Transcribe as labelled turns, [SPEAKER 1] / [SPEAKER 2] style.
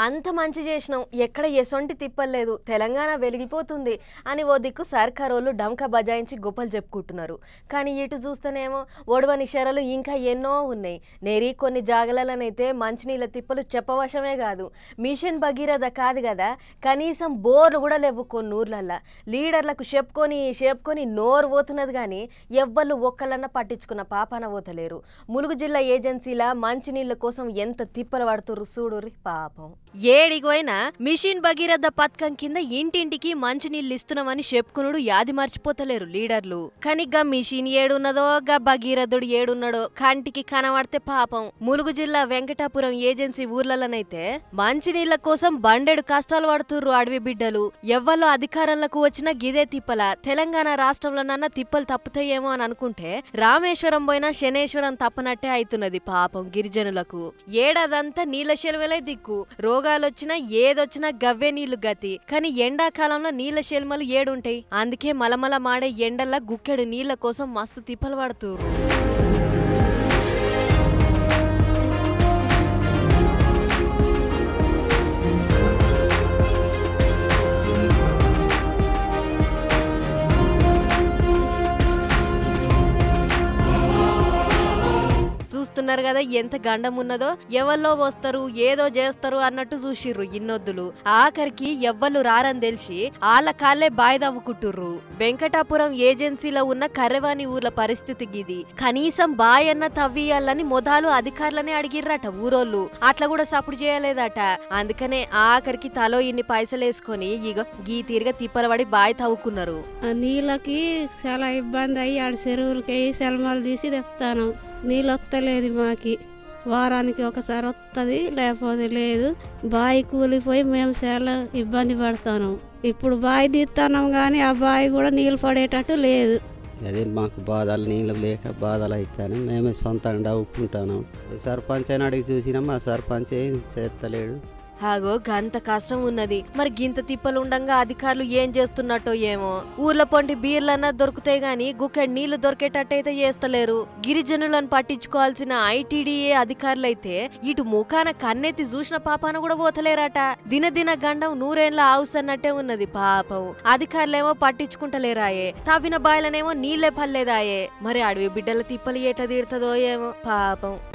[SPEAKER 1] అంత మంచి చేసినాం ఎక్కడ ఎసొంటి తిప్పలేదు తెలంగాణ వెలిగిపోతుంది అని ఓ దిక్కు సర్కారోళ్ళు డంక బజాయించి గొప్పలు చెప్పుకుంటున్నారు కానీ ఇటు చూస్తేనేమో ఒడవని షెరలు ఇంకా ఎన్నో ఉన్నాయి నేరి కొన్ని జాగలనైతే మంచినీళ్ళ తిప్పలు చెప్పవశమే కాదు మిషన్ భగీరథ కాదు కదా కనీసం బోర్లు కూడా లేవు కొన్ని ఊర్లల్లా లీడర్లకు చెప్పుకొని చెప్పుకొని నోరు పోతున్నది కానీ ఎవ్వళ్ళు ఒక్కలన్నా పట్టించుకున్న పాపాన పోతలేరు ములుగు జిల్లా ఏజెన్సీల మంచినీళ్ళ కోసం ఎంత తిప్పలు పడుతుర్రు చూడుర్రి పాపం ఏడికి పోయినా మిషన్ భగీరథ పథకం కింద ఇంటింటికి మంచినీళ్ళు ఇస్తున్నామని చెప్పుకునుడు యాది మర్చిపోతలేరు లీడర్లు కానీ గా మిషన్ ఏడున్నదో గా భగీరథుడు ఏడున్నాడో కంటికి కనబడితే పాపం ములుగు జిల్లా వెంకటాపురం ఏజెన్సీ ఊర్లలోనైతే మంచినీళ్ళ కోసం బండెడు కష్టాలు పడుతుర్రు అడవి బిడ్డలు ఎవ్వలో అధికారంలోకి వచ్చిన గిదే తిప్పల తెలంగాణ రాష్ట్రంలోనన్నా తిప్పలు తప్పుతాయేమో అని అనుకుంటే రామేశ్వరం పోయినా శనేశ్వరం తప్పనట్టే అవుతున్నది పాపం గిరిజనులకు ఏడాదంతా నీళ్ళ శెలవలే దిక్కు రోగాలొచ్చినా ఏదొచ్చినా గవ్వే నీళ్లు గతి కానీ ఎండాకాలంలో నీళ్ళ శెల్మలు ఏడుంటాయి అందుకే మలమల మాడే ఎండల్లా గుక్కెడు నీళ్ల కోసం మస్తు తిప్పలు పడుతురు చూస్తున్నారు కదా ఎంత గండం ఉన్నదో ఎవల్లో వస్తారు ఏదో చేస్తారు అన్నట్టు చూసిర్రు ఇన్నొద్దులు ఆఖరికి ఎవ్వళ్ళు రారని తెలిసి ఆళ్ళ కాళ్ళే బాయ్ దవ్వుకుంటుర్రు వెంకటాపురం ఏజెన్సీలో ఉన్న కర్రవాణి ఊర్ల పరిస్థితి గిది కనీసం బాయ్ అన్న తవ్వియాలని మొదలు అధికారులనే అడిగిర్రట ఊరోళ్ళు అట్లా కూడా సపోర్ట్ చేయలేదట అందుకనే ఆఖరికి తలో ఇన్ని పైసలు వేసుకొని ఇగ గీ తీరుగా తిప్పలబడి బాయ్ తవ్వుకున్నారు
[SPEAKER 2] ఆ నీళ్ళకి చాలా ఇబ్బంది అయ్యి ఆడ చెరువులకి సెలమలు తీసి తెస్తాను నీళ్ళు వస్తలేదు మాకి వారానికి ఒకసారి వస్తుంది లేకపోతే లేదు బావి కూలిపోయి మేము చాలా ఇబ్బంది పడతాను ఇప్పుడు బావి తీస్తున్నాం కానీ ఆ బావి కూడా నీళ్ళు పడేటట్టు లేదు
[SPEAKER 3] అదే మాకు బాధలు నీళ్ళు లేక బాధలు అవుతాను మేమే సొంతంగా డవ్వుకుంటాను సర్పంచ్ అయినా అడిగి చూసినాం ఆ సర్పంచ్ ఏం చేస్తలేడు
[SPEAKER 1] హాగో గంత కష్టం ఉన్నది మరి గింత తిప్పలు ఉండంగా అధికారులు ఏం చేస్తున్నట్టో ఏమో ఊర్ల పొంటి బీర్లన్నా దొరుకుతాయి గాని గుక్కెడు నీళ్లు దొరికేటట్టయితే చేస్తలేరు గిరిజనులను పట్టించుకోవాల్సిన ఐటీడీఏ అధికారులైతే ఇటు ముఖాన కన్నెత్తి చూసిన పాపాన కూడా పోతలేరట దినదిన గండం నూరేళ్ల ఆవుస్ అన్నట్టే ఉన్నది పాపం అధికారులేమో పట్టించుకుంటలేరాయే తవ్విన బాయలనేమో నీళ్లే పల్లేదాయే మరి అడవి బిడ్డల తిప్పలు ఏట తీరుతుందో ఏమో పాపం